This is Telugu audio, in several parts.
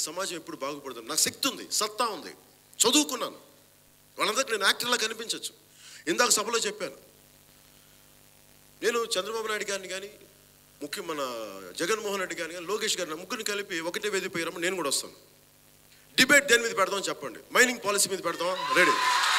సమాజం ఎప్పుడు బాగుపడుతుంది నాకు శక్తి ఉంది సత్తా ఉంది చదువుకున్నాను వాళ్ళందరికీ నేను యాక్టర్లా కనిపించవచ్చు ఇందాక సభలో చెప్పాను నేను చంద్రబాబు నాయుడు గారిని కానీ ముఖ్య మన జగన్మోహన్ రెడ్డి గారిని కానీ లోకేష్ గారిని ముగ్గురిని కలిపి ఒకటే వేదిక రమ్మ నేను కూడా వస్తాను డిబేట్ దేని మీద పెడదాం చెప్పండి మైనింగ్ పాలసీ మీద పెడదాం రెడీ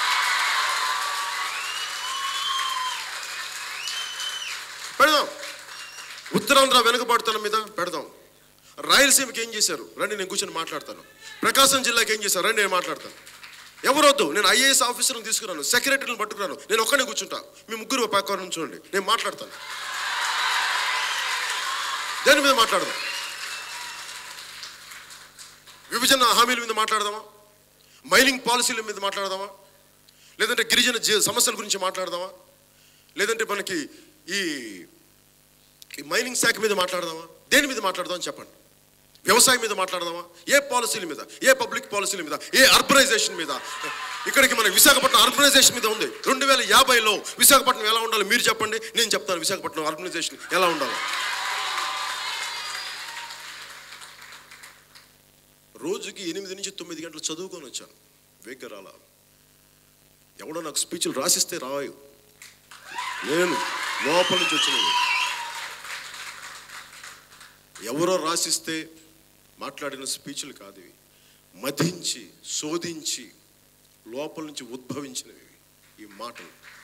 పెడదాం ఉత్తరాంధ్ర వెనుకబడుతున్న మీద పెడదాం రాయలసీమకి ఏం చేశారు రండి నేను కూర్చొని మాట్లాడతాను ప్రకాశం జిల్లాకి ఏం చేశారు రండి నేను మాట్లాడతాను ఎవరొద్దు నేను ఐఏఎస్ ఆఫీసర్ని తీసుకురాను సెక్రటరీని పట్టుకురాను నేను ఒక్కనే కూర్చుంటా మీ ముగ్గురు పక్క నుంచి చూడండి నేను మాట్లాడతాను దేని మీద మాట్లాడదాం విభజన హామీల మీద మాట్లాడదామా మైనింగ్ పాలసీల మీద మాట్లాడదామా లేదంటే గిరిజన జీ- సమస్యల గురించి మాట్లాడదామా లేదంటే మనకి ఈ ఈ మైనింగ్ శాఖ మీద మాట్లాడదామా దేని మీద మాట్లాడదాం చెప్పండి వ్యవసాయం మీద మాట్లాడదామా ఏ పాలసీల మీద ఏ పబ్లిక్ పాలసీల మీద ఏ అర్బనైజేషన్ మీద ఇక్కడికి మన విశాఖపట్నం అర్బనైజేషన్ మీద ఉంది రెండు వేల యాభైలో విశాఖపట్నం ఎలా ఉండాలి మీరు చెప్పండి నేను చెప్తాను విశాఖపట్నం అర్బనైజేషన్ ఎలా ఉండాలి రోజుకి ఎనిమిది నుంచి తొమ్మిది గంటలు చదువుకొని వచ్చాను వేగరాల ఎవడో నాకు స్పీచ్లు రాసిస్తే రాయు నేను లోపల నుంచి వచ్చినది ఎవరో రాసిస్తే మాట్లాడిన స్పీచ్లు కాదు ఇవి మధించి శోధించి లోపల నుంచి ఉద్భవించినవి ఇవి, ఈ మాటలు